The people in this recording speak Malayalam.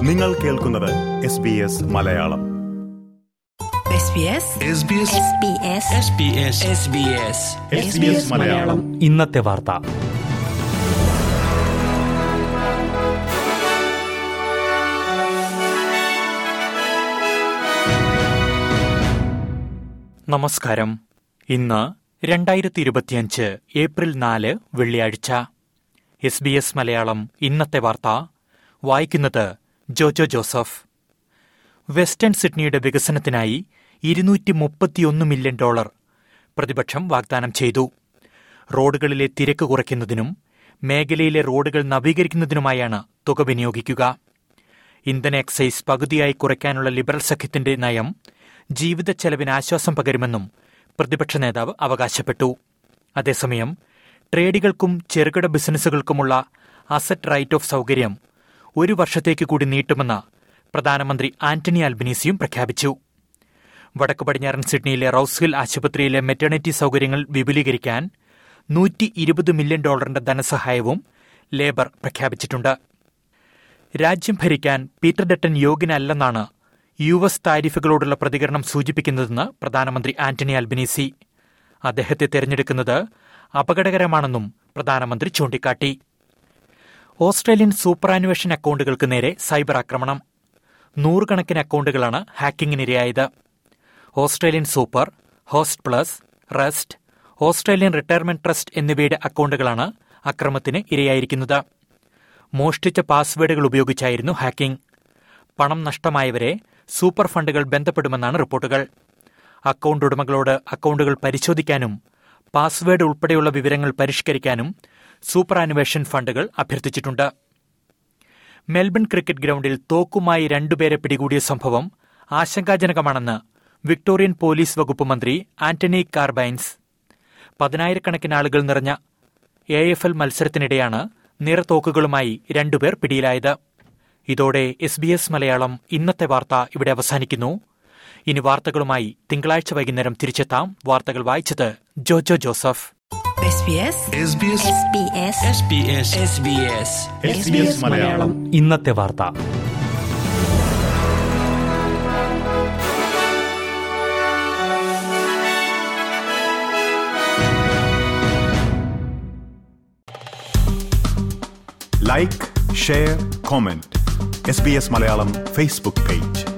നിങ്ങൾ കേൾക്കുന്നത് S B S Malayalam SBS Malayalam ഇന്നത്തെ വാർത്ത നമസ്കാരം ഇന്ന് രണ്ടായിരത്തി ഇരുപത്തിയഞ്ച് ഏപ്രിൽ നാല് വെള്ളിയാഴ്ച എസ് ബി എസ് മലയാളം ഇന്നത്തെ വാർത്ത വായിക്കുന്നത് ജോജോ ജോസഫ് വെസ്റ്റേൺ സിഡ്നിയുടെ വികസനത്തിനായി ഇരുന്നൂറ്റി മുപ്പത്തിയൊന്ന് മില്യൺ ഡോളർ പ്രതിപക്ഷം വാഗ്ദാനം ചെയ്തു റോഡുകളിലെ തിരക്ക് കുറയ്ക്കുന്നതിനും മേഖലയിലെ റോഡുകൾ നവീകരിക്കുന്നതിനുമായാണ് തുക വിനിയോഗിക്കുക ഇന്ധന എക്സൈസ് പകുതിയായി കുറയ്ക്കാനുള്ള ലിബറൽ സഖ്യത്തിന്റെ നയം ജീവിത ചെലവിന് ആശ്വാസം പകരുമെന്നും പ്രതിപക്ഷ നേതാവ് അവകാശപ്പെട്ടു അതേസമയം ട്രേഡുകൾക്കും ചെറുകിട ബിസിനസ്സുകൾക്കുമുള്ള അസറ്റ് റൈറ്റ് ഓഫ് സൗകര്യം ഒരു വർഷത്തേക്ക് കൂടി നീട്ടുമെന്ന് പ്രധാനമന്ത്രി ആന്റണി അൽബനീസിയും പ്രഖ്യാപിച്ചു വടക്കു പടിഞ്ഞാറൻ സിഡ്നിയിലെ റൌസ്ഹിൽ ആശുപത്രിയിലെ മെറ്റേണിറ്റി സൗകര്യങ്ങൾ വിപുലീകരിക്കാൻ നൂറ്റി ഇരുപത് മില്യൺ ഡോളറിന്റെ ധനസഹായവും ലേബർ പ്രഖ്യാപിച്ചിട്ടുണ്ട് രാജ്യം ഭരിക്കാൻ പീറ്റർ ഡട്ടൻ യോഗ്യനല്ലെന്നാണ് യു എസ് താരിഫുകളോടുള്ള പ്രതികരണം സൂചിപ്പിക്കുന്നതെന്ന് പ്രധാനമന്ത്രി ആന്റണി അൽബനീസി അദ്ദേഹത്തെ തെരഞ്ഞെടുക്കുന്നത് അപകടകരമാണെന്നും പ്രധാനമന്ത്രി ചൂണ്ടിക്കാട്ടി ഓസ്ട്രേലിയൻ സൂപ്പറാനുവേഷൻ അക്കൌണ്ടുകൾക്ക് നേരെ സൈബർ ആക്രമണം നൂറുകണക്കിന് അക്കൌണ്ടുകളാണ് ഹാക്കിംഗിനിരയായത് Australian super Hostplus Rest Australian Retirement Trust എന്നിവയുടെ അക്കൌണ്ടുകളാണ് അക്രമത്തിന് ഇരയായിരിക്കുന്നത് മോഷ്ടിച്ച പാസ്വേഡുകൾ ഉപയോഗിച്ചായിരുന്നു ഹാക്കിംഗ് പണം നഷ്ടമായവരെ സൂപ്പർ ഫണ്ടുകൾ ബന്ധപ്പെടുമെന്നാണ് റിപ്പോർട്ടുകൾ അക്കൌണ്ട് ഉടമകളോട് അക്കൌണ്ടുകൾ പരിശോധിക്കാനും പാസ്വേഡ് ഉൾപ്പെടെയുള്ള വിവരങ്ങൾ പരിഷ്കരിക്കാനും സൂപ്പർ ആനുവേഷൻ ഫണ്ടുകൾ അഭ്യർത്ഥിച്ചിട്ടുണ്ട് മെൽബൺ ക്രിക്കറ്റ് ഗ്രൌണ്ടിൽ തോക്കുമായി രണ്ടുപേരെ പിടികൂടിയ സംഭവം ആശങ്കാജനകമാണെന്ന് വിക്ടോറിയൻ പോലീസ് വകുപ്പ് മന്ത്രി ആന്റണി കാർബൈൻസ് പതിനായിരക്കണക്കിന് ആളുകൾ നിറഞ്ഞ എ എഫ് എൽ മത്സരത്തിനിടെയാണ് നിറത്തോക്കുകളുമായി രണ്ടുപേർ പിടിയിലായത് ഇതോടെ എസ് ബി എസ് മലയാളം ഇന്നത്തെ വാർത്ത ഇവിടെ അവസാനിക്കുന്നു ഇനി വാർത്തകളുമായി തിങ്കളാഴ്ച വൈകുന്നേരം തിരിച്ചെത്താം വാർത്തകൾ വായിച്ചത് ജോജോ ജോസഫ് SBS മലയാളം ഇന്നത്തെ വാർത്ത like share comment S B S Malayalam Facebook page